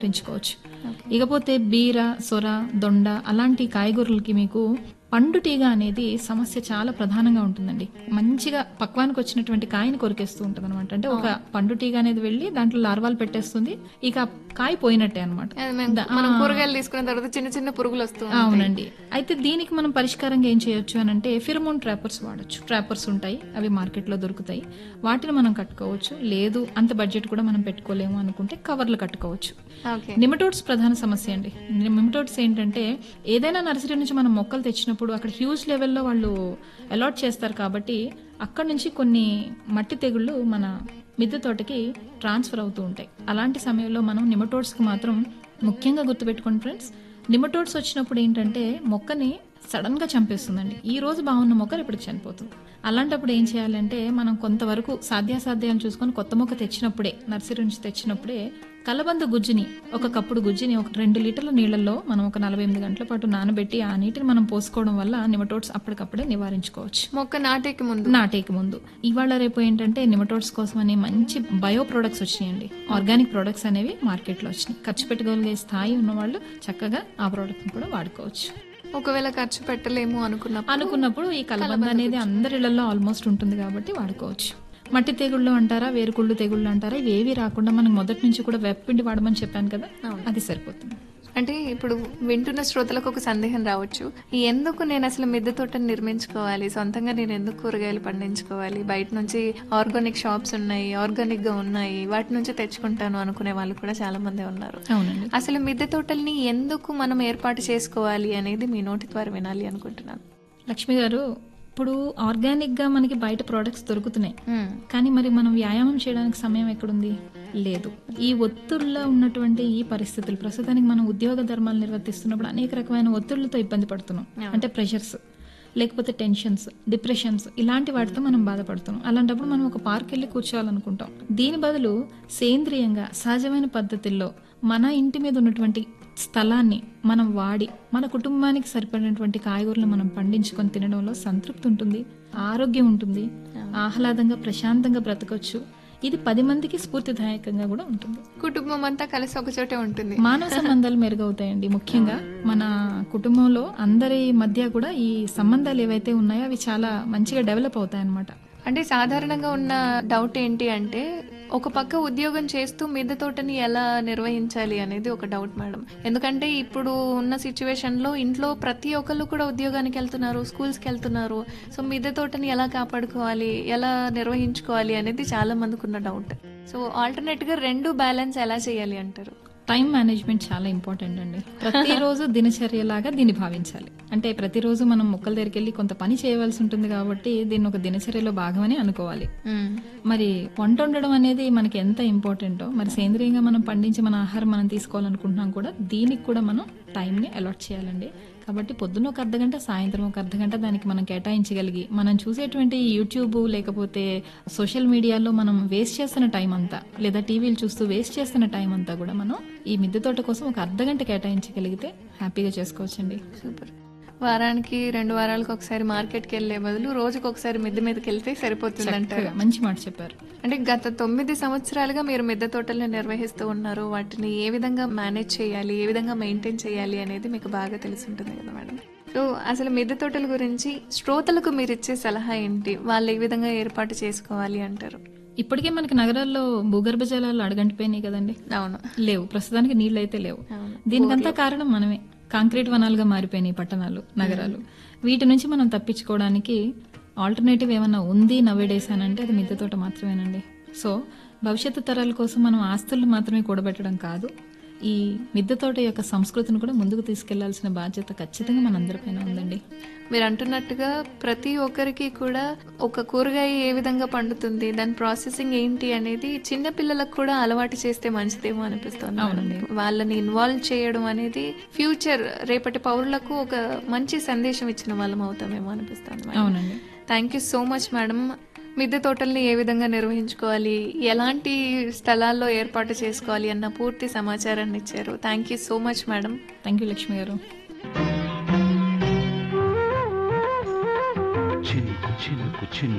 పెంచుకోవచ్చు ఇకపోతే బీర సొర దొండ అలాంటి కాయగూరలకి మీకు పండు తీగ అనేది సమస్య చాలా ప్రధానంగా ఉంటుందండి మంచిగా పక్వానికి వచ్చినటువంటి కాయని కొరికేస్తూ ఉంటుంది అనమాట అంటే ఒక పండు తీగ అనేది వెళ్ళి దాంట్లో లార్వాలు పెట్టేస్తుంది ఇక ఆ కాయ పోయినట్టే అనమాట అది మేము- మనం కూరగాయలు తీసుకున్న తర్వాత చిన్న చిన్న పురుగులు వస్తూ ఉంటాయి. అవునండి అయితే దీనికి మనం పరిష్కారంగా ఏం చేయొచ్చు అని అంటే ఫిరమోన్ ట్రాపర్స్ వాడొచ్చు ట్రాపర్స్ ఉంటాయి అవి మార్కెట్లో దొరుకుతాయి వాటిని మనం కట్టుకోవచ్చు లేదు అంత బడ్జెట్ కూడా మనం పెట్టుకోలేము అనుకుంటే కవర్లు కట్టుకోవచ్చు ఓకే నిమటోడ్స్ ప్రధాన సమస్య అండి నిమటోడ్స్ ఏంటంటే ఏదైనా నర్సరీ నుంచి మనం మొక్కలు తెచ్చినప్పుడు అక్కడ హ్యూజ్ లెవెల్లో వాళ్ళు అలాట్ చేస్తారు కాబట్టి అక్కడ నుంచి కొన్ని మట్టి తెగుళ్ళు మన మిద్దె తోటకి ట్రాన్స్ఫర్ అవుతూ ఉంటాయి అలాంటి సమయంలో మనం నిమటోడ్స్కి మాత్రం ముఖ్యంగా గుర్తుపెట్టుకోండి ఫ్రెండ్స్ నిమటోడ్స్ వచ్చినప్పుడు ఏంటంటే మొక్కని సడన్ గా చంపేస్తుందండి ఈ రోజు బాగున్న మొక్క రేపటికి చనిపోతుంది అలాంటప్పుడు ఏం చేయాలంటే మనం కొంతవరకు సాధ్యాసాధ్యాలు చూసుకొని కొత్త మొక్క తెచ్చినప్పుడే నర్సరీ నుంచి తెచ్చినప్పుడే కలబంద గుజ్జుని ఒక కప్పుడు గుజ్జుని ఒక రెండు లీటర్ల నీళ్ళల్లో మనం ఒక నలభై ఎనిమిది గంటల పాటు నానబెట్టి ఆ నీటిని మనం పోసుకోవడం వల్ల నిమటోడ్స్ అప్పటికప్పుడే నివారించుకోవచ్చు మొక్క నాటేకి ముందు నాటేకి ముందు ఇవాళ రేపు ఏంటంటే నిమటోడ్స్ కోసం అని మంచి బయో ప్రొడక్ట్స్ వచ్చినాయండి ఆర్గానిక్ ప్రొడక్ట్స్ అనేవి మార్కెట్లో వచ్చినాయి ఖర్చు పెట్టుకోగలిగే స్థాయి ఉన్న వాళ్ళు చక్కగా ఆ ప్రోడక్ట్ కూడా వాడుకోవచ్చు ఒకవేళ ఖర్చు పెట్టలేము అనుకున్నప్పుడు అనుకున్నప్పుడు ఈ కలబంద అనేది అందరి ఇళ్లలో ఆల్మోస్ట్ ఉంటుంది కాబట్టి వాడుకోవచ్చు మట్టి తెగుళ్ళు అంటారా వేరుకుళ్ళు తెగుళ్ళు అంటారా ఇవి ఏవి రాకుండా మనం మొదటి నుంచి కూడా వేపపిండి వాడమని చెప్పాను కదా అది సరిపోతుంది అంటే ఇప్పుడు వింటున్న శ్రోతలకు ఒక సందేహం రావచ్చు ఎందుకు నేను అసలు మిద్దె తోటను నిర్మించుకోవాలి సొంతంగా నేను ఎందుకు కూరగాయలు పండించుకోవాలి బయట నుంచి ఆర్గానిక్ షాప్స్ ఉన్నాయి ఆర్గానిక్ గా ఉన్నాయి వాటి నుంచి తెచ్చుకుంటాను అనుకునే వాళ్ళు కూడా చాలా మంది ఉన్నారు అవునండి అసలు మిద్దె తోటల్ని ఎందుకు మనం ఏర్పాటు చేసుకోవాలి అనేది మీ నోటి ద్వారా వినాలి అనుకుంటున్నాను లక్ష్మి గారు ఇప్పుడు ఆర్గానిక్ గా మనకి బయట ప్రోడక్ట్స్ దొరుకుతున్నాయి మ్మ్. కానీ మరి మనం వ్యాయామం చేయడానికి సమయం ఎక్కడుంది లేదు ఈ ఒత్తిడిలో ఉన్నటువంటి ఈ పరిస్థితులు ప్రస్తుతానికి మనం ఉద్యోగ ధర్మాలు నిర్వర్తిస్తున్నప్పుడు అనేక రకమైన ఒత్తిళ్లతో ఇబ్బంది పడుతున్నాం అంటే ప్రెషర్స్ లేకపోతే టెన్షన్స్ డిప్రెషన్స్ ఇలాంటి వాటితో మనం బాధపడుతున్నాం అలాంటప్పుడు మనం ఒక పార్క్ వెళ్ళి కూర్చోవాలనుకుంటాం దీని బదులు సేంద్రియంగా సహజమైన పద్ధతుల్లో మన ఇంటి మీద ఉన్నటువంటి స్థలాన్ని మనం వాడి మన కుటుంబానికి సరిపడినటువంటి కాయగూరలు మనం పండించుకొని తినడంలో సంతృప్తి ఉంటుంది ఆరోగ్యం ఉంటుంది ఆహ్లాదంగా ప్రశాంతంగా బ్రతకొచ్చు ఇది పది మందికి స్ఫూర్తిదాయకంగా కూడా ఉంటుంది కుటుంబం అంతా కలిసి ఒక చోటే ఉంటుంది మానవ సంబంధాలు మెరుగవుతాయండి ముఖ్యంగా మన కుటుంబంలో అందరి మధ్య కూడా ఈ సంబంధాలు ఏవైతే ఉన్నాయో అవి చాలా మంచిగా డెవలప్ అవుతాయి అన్నమాట అంటే సాధారణంగా ఉన్న డౌట్ ఏంటి అంటే ఒక పక్క ఉద్యోగం చేస్తూ మిద్దె తోటని ఎలా నిర్వహించాలి అనేది ఒక డౌట్ మేడం ఎందుకంటే ఇప్పుడు ఉన్న సిచ్యువేషన్ లో ఇంట్లో ప్రతి ఒక్కళ్ళు కూడా ఉద్యోగానికి వెళ్తున్నారు స్కూల్స్కి వెళ్తున్నారు సో మిద్దె తోటని ఎలా కాపాడుకోవాలి ఎలా నిర్వహించుకోవాలి అనేది చాలా మందికి ఉన్న డౌట్ సో ఆల్టర్నేట్ గా రెండు బ్యాలెన్స్ ఎలా చేయాలి అంటారు టైం మేనేజ్మెంట్ చాలా ఇంపార్టెంట్ అండి ప్రతిరోజు దినచర్యలాగా దీన్ని భావించాలి అంటే ప్రతిరోజు మనం మొక్కల దగ్గరికి వెళ్ళి కొంత పని చేయవలసి ఉంటుంది కాబట్టి దీన్ని ఒక దినచర్యలో భాగమని అనుకోవాలి మరి వంట వండడం అనేది మనకి ఎంత ఇంపార్టెంటో మరి సేంద్రియంగా మనం పండించి మన ఆహారం మనం తీసుకోవాలనుకుంటున్నాం కూడా దీనికి కూడా మనం టైంని అలాట్ చేయాలండి కాబట్టి పొద్దున్న ఒక అర్ధగంట సాయంత్రం ఒక అర్ధగంట దానికి మనం కేటాయించగలిగి మనం చూసేటువంటి యూట్యూబ్ లేకపోతే సోషల్ మీడియాలో మనం వేస్ట్ చేస్తున్న టైం అంతా లేదా టీవీలు చూస్తూ వేస్ట్ చేస్తున్న టైం అంతా కూడా మనం ఈ మిద్దె తోట కోసం ఒక అర్ధగంట కేటాయించగలిగితే హ్యాపీగా చేసుకోవచ్చండి సూపర్ వారానికి రెండు వారాలకు ఒకసారి మార్కెట్కి వెళ్ళే బదులు రోజుకి ఒకసారి మిద్దె మీదకి వెళ్తే సరిపోతుంది అంటారు చక్కగా మంచి మాట చెప్పారు అంటే గత తొమ్మిది సంవత్సరాలుగా మీరు మిద్దె తోటల్ని నిర్వహిస్తూ ఉన్నారు వాటిని ఏ విధంగా మేనేజ్ చేయాలి ఏ విధంగా మెయింటైన్ చేయాలి అనేది మీకు బాగా తెలిసి ఉంటుంది కదా మేడం సో అసలు మిద్దె తోటల గురించి శ్రోతలకు మీరు ఇచ్చే సలహా ఏంటి వాళ్ళు ఏ విధంగా ఏర్పాటు చేసుకోవాలి అంటారు ఇప్పటికే మనకి నగరాల్లో భూగర్భ జలాలు అడగంటిపోయినాయి కదండి అవును లేవు ప్రస్తుతానికి నీళ్ళు అయితే లేవు అవును. దీనికంతా కారణం మనమే కాంక్రీట్ వనాలుగా మారిపోయినాయి పట్టణాలు నగరాలు వీటి నుంచి మనం తప్పించుకోవడానికి ఆల్టర్నేటివ్ ఏమన్నా ఉంది నవేడేస్ అని అంటే అది మిద్దె తోట మాత్రమేనండి సో భవిష్యత్తు తరాల కోసం మనం ఆస్తులు మాత్రమే కూడబెట్టడం కాదు ఈ మిద్దె తోట యొక్క సంస్కృతిని కూడా ముందుకు తీసుకెళ్లాల్సిన బాధ్యత ఖచ్చితంగా మనందరిపైన ఉందండి మీరు అంటున్నట్టుగా ప్రతి ఒక్కరికి కూడా ఒక కూరగాయ ఏ విధంగా పండుతుంది దాని ప్రాసెసింగ్ ఏంటి అనేది చిన్న పిల్లలకు కూడా అలవాటు చేస్తే మంచిదేమో అనిపిస్తుంది అవునండి. వాళ్ళని ఇన్వాల్వ్ చేయడం అనేది ఫ్యూచర్ రేపటి పౌరులకు ఒక మంచి సందేశం ఇచ్చిన వాళ్ళం అవుతామేమో అనిపిస్తుంది అవునండి thank you so much madam మిద్దె తోటల్ని ఏ విధంగా నిర్వహించుకోవాలి ఎలాంటి స్థలాల్లో ఏర్పాటు చేసుకోవాలి అన్న పూర్తి సమాచారాన్ని ఇచ్చారు thank you so much madam thank you Lakshmi garu చినుకు చినుకు చినుకు